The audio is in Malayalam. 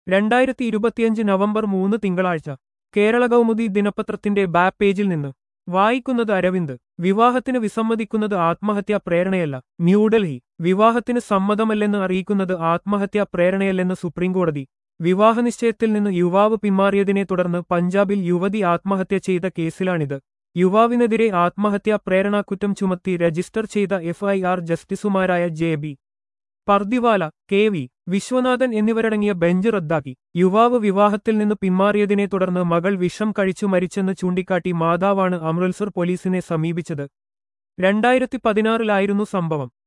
രണ്ടായിരത്തി ഇരുപത്തിയഞ്ച് നവംബർ മൂന്ന് തിങ്കളാഴ്ച കേരള കൗമുദി ദിനപത്രത്തിന്റെ ബാക്ക് പേജിൽ നിന്ന് വായിക്കുന്നത് അരവിന്ദ് വിവാഹത്തിന് വിസമ്മതിക്കുന്നത് ആത്മഹത്യാ പ്രേരണയല്ല ന്യൂഡൽഹി വിവാഹത്തിന് സമ്മതമല്ലെന്ന് അറിയിക്കുന്നത് ആത്മഹത്യാ പ്രേരണയല്ലെന്ന് സുപ്രീംകോടതി വിവാഹനിശ്ചയത്തിൽ നിന്ന് യുവാവ് പിന്മാറിയതിനെ തുടർന്ന് പഞ്ചാബിൽ യുവതി ആത്മഹത്യ ചെയ്ത കേസിലാണിത് യുവാവിനെതിരെ ആത്മഹത്യാ പ്രേരണാക്കുറ്റം ചുമത്തി രജിസ്റ്റർ ചെയ്ത എഫ്ഐആർ ജസ്റ്റിസുമാരായ J B Pardiwala K V Viswanathan എന്നിവരടങ്ങിയ ബെഞ്ച് റദ്ദാക്കി യുവാവ് വിവാഹത്തിൽ നിന്ന് പിന്മാറിയതിനെ തുടർന്ന് മകൾ വിഷം കഴിച്ചു മരിച്ചെന്ന് ചൂണ്ടിക്കാട്ടി മാതാവാണ് അമൃത്സർ പോലീസിനെ സമീപിച്ചത് രണ്ടായിരത്തി പതിനാറിലായിരുന്നു സംഭവം